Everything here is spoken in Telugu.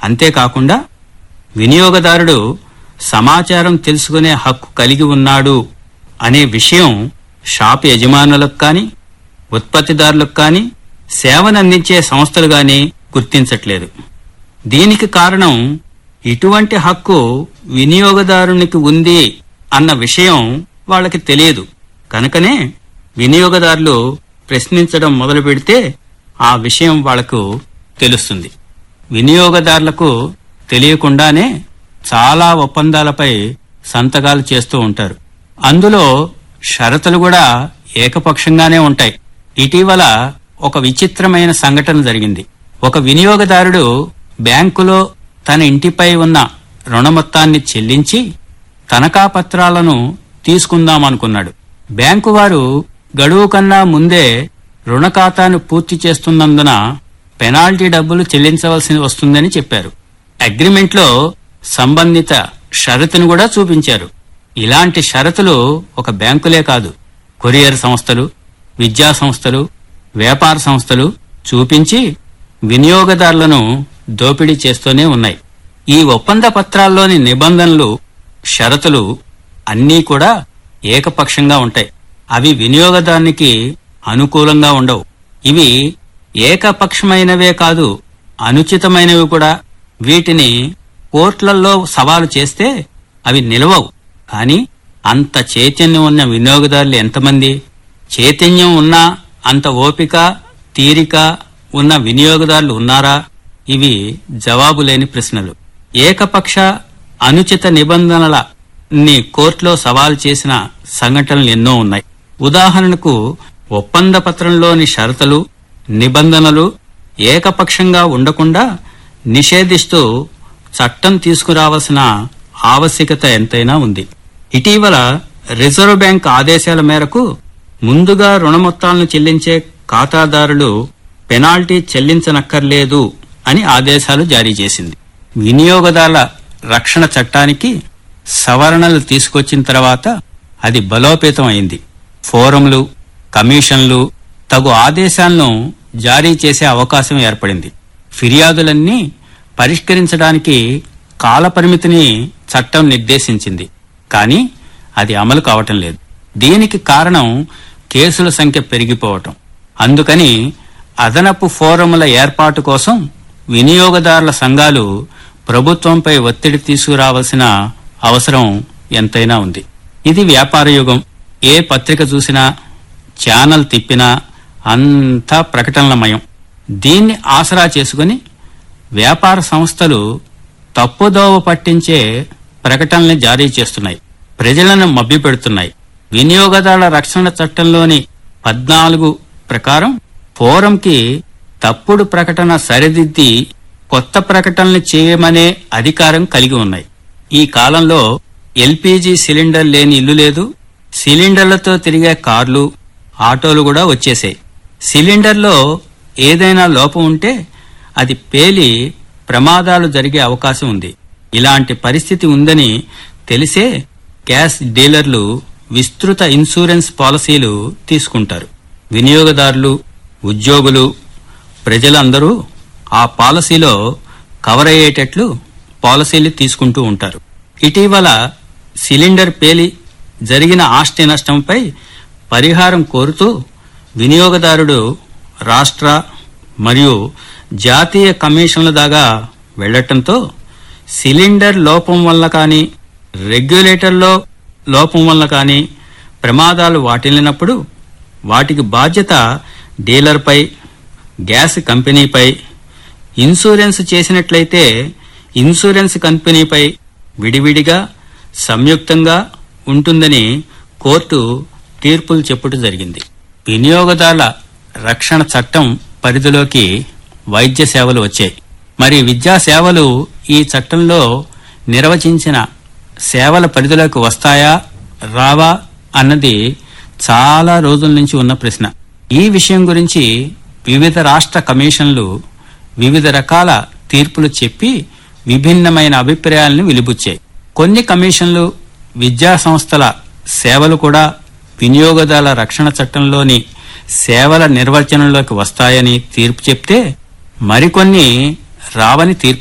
అంతేకాకుండా వినియోగదారుడు సమాచారం తెలుసుకునే హక్కు కలిగి ఉన్నాడు అనే విషయం షాపు యజమానులకు కానీ ఉత్పత్తిదారులకు కానీ సేవనందించే సంస్థలు గాని గుర్తించట్లేదు దీనికి కారణం ఇటువంటి హక్కు వినియోగదారునికి ఉంది అన్న విషయం వాళ్ళకి తెలియదు కనుకనే వినియోగదారులు ప్రశ్నించడం మొదలు పెడితే ఆ విషయం వాళ్లకు తెలుస్తుంది వినియోగదారులకు తెలియకుండానే చాలా ఒప్పందాలపై సంతకాలు చేస్తూ ఉంటారు అందులో షరతులు కూడా ఏకపక్షంగానే ఉంటాయి ఇటీవల ఒక విచిత్రమైన సంఘటన జరిగింది ఒక వినియోగదారుడు బ్యాంకులో తన ఇంటిపై ఉన్న రుణ మొత్తాన్ని చెల్లించి తనఖా పత్రాలను తీసుకుందామనుకున్నాడు బ్యాంకు వారు గడువు కన్నా ముందే రుణ ఖాతాను పూర్తి చేస్తున్నందున పెనాల్టీ డబ్బులు చెల్లించవలసి వస్తుందని చెప్పారు అగ్రిమెంట్లో సంబంధిత షరతును కూడా చూపించారు ఇలాంటి షరతులు ఒక బ్యాంకులే కాదు కొరియర్ సంస్థలు విద్యా సంస్థలు వ్యాపార సంస్థలు చూపించి వినియోగదారులను దోపిడీ చేస్తూనే ఉన్నాయి ఈ ఒప్పంద పత్రాల్లోని నిబంధనలు షరతులు అన్నీ కూడా ఏకపక్షంగా ఉంటాయి అవి వినియోగదారునికి అనుకూలంగా ఉండవు ఇవి ఏకపక్షమైనవే కాదు అనుచితమైనవి కూడా వీటిని కోర్టులలో సవాలు చేస్తే అవి నిలవవు కానీ అంత చైతన్యం ఉన్న వినియోగదారులు ఎంతమంది చైతన్యం ఉన్నా అంత ఓపిక తీరిక ఉన్న వినియోగదారులు ఉన్నారా ఇవి జవాబు లేని ప్రశ్నలు ఏకపక్ష అనుచిత నిబంధనల ని కోర్టులో సవాలు చేసిన సంఘటనలు ఎన్నో ఉన్నాయి ఉదాహరణకు ఒప్పంద పత్రంలోని షరతులు నిబంధనలు ఏకపక్షంగా ఉండకుండా నిషేధిస్తూ చట్టం తీసుకురావాల్సిన ఆవశ్యకత ఎంతైనా ఉంది ఇటీవల రిజర్వ్ బ్యాంక్ ఆదేశాల మేరకు ముందుగా రుణ మొత్తాలను చెల్లించే ఖాతాదారులు పెనాల్టీ చెల్లించనక్కర్లేదు అని ఆదేశాలు జారీ చేసింది వినియోగదారుల రక్షణ చట్టానికి సవరణలు తీసుకొచ్చిన తర్వాత అది బలోపేతం అయింది ఫోరంలు కమిషన్లు తగు ఆదేశాలను జారీ చేసే అవకాశం ఏర్పడింది ఫిర్యాదులన్నీ పరిష్కరించడానికి కాలపరిమితిని చట్టం నిర్దేశించింది కానీ అది అమలు కావటం లేదు దీనికి కారణం కేసుల సంఖ్య పెరిగిపోవటం అందుకని అదనపు ఫోరముల ఏర్పాటు కోసం వినియోగదారుల సంఘాలు ప్రభుత్వంపై ఒత్తిడి తీసుకురావాల్సిన అవసరం ఎంతైనా ఉంది ఇది వ్యాపార యుగం ఏ పత్రిక చూసినా ఛానల్ తిప్పినా అంతా ప్రకటనలమయం దీన్ని ఆసరా చేసుకుని వ్యాపార సంస్థలు తప్పుదోవ పట్టించే ప్రకటనల్ని జారీ చేస్తున్నాయి ప్రజలను మభ్యపెడుతున్నాయి వినియోగదారుల రక్షణ చట్టంలోని పద్నాలుగు ప్రకారం ఫోరంకి తప్పుడు ప్రకటన సరిదిద్ది కొత్త ప్రకటనలు చేయమనే అధికారం కలిగి ఉన్నాయి ఈ కాలంలో ఎల్పీజీ సిలిండర్ లేని ఇల్లు లేదు సిలిండర్లతో తిరిగే కార్లు ఆటోలు కూడా వచ్చేసాయి సిలిండర్లో ఏదైనా లోపం ఉంటే అది పేలి ప్రమాదాలు జరిగే అవకాశం ఉంది ఇలాంటి పరిస్థితి ఉందని తెలిసే గ్యాస్ డీలర్లు విస్తృత ఇన్సూరెన్స్ పాలసీలు తీసుకుంటారు వినియోగదారులు ఉద్యోగులు ప్రజలందరూ ఆ పాలసీలో కవర్ అయ్యేటట్లు పాలసీలు తీసుకుంటూ ఉంటారు ఇటీవల సిలిండర్ పేలి జరిగిన ఆస్తి నష్టంపై పరిహారం కోరుతూ వినియోగదారుడు రాష్ట్ర మరియు జాతీయ కమిషన్ల దాకా వెళ్లటంతో సిలిండర్ లోపం వల్ల కానీ రెగ్యులేటర్లో లోపం వల్ల కానీ ప్రమాదాలు వాటిల్లినప్పుడు వాటికి బాధ్యత డీలర్పై గ్యాస్ కంపెనీపై ఇన్సూరెన్స్ చేసినట్లయితే ఇన్సూరెన్స్ కంపెనీపై విడివిడిగా సంయుక్తంగా ఉంటుందని కోర్టు తీర్పులు చెప్పుట జరిగింది వినియోగదారుల రక్షణ చట్టం పరిధిలోకి వైద్య సేవలు వచ్చాయి మరి విద్యా సేవలు ఈ చట్టంలో నిర్వచించిన సేవల పరిధిలోకి వస్తాయా రావా అన్నది చాలా రోజుల నుంచి ఉన్న ప్రశ్న ఈ విషయం గురించి వివిధ రాష్ట్ర కమిషన్లు వివిధ రకాల తీర్పులు చెప్పి విభిన్నమైన అభిప్రాయాలను వెలిబుచ్చాయి కొన్ని కమిషన్లు విద్యా సంస్థల సేవలు కూడా వినియోగదారుల రక్షణ చట్టంలోని సేవల నిర్వచనంలోకి వస్తాయని తీర్పు చెప్తే మరికొన్ని రావని తీర్పు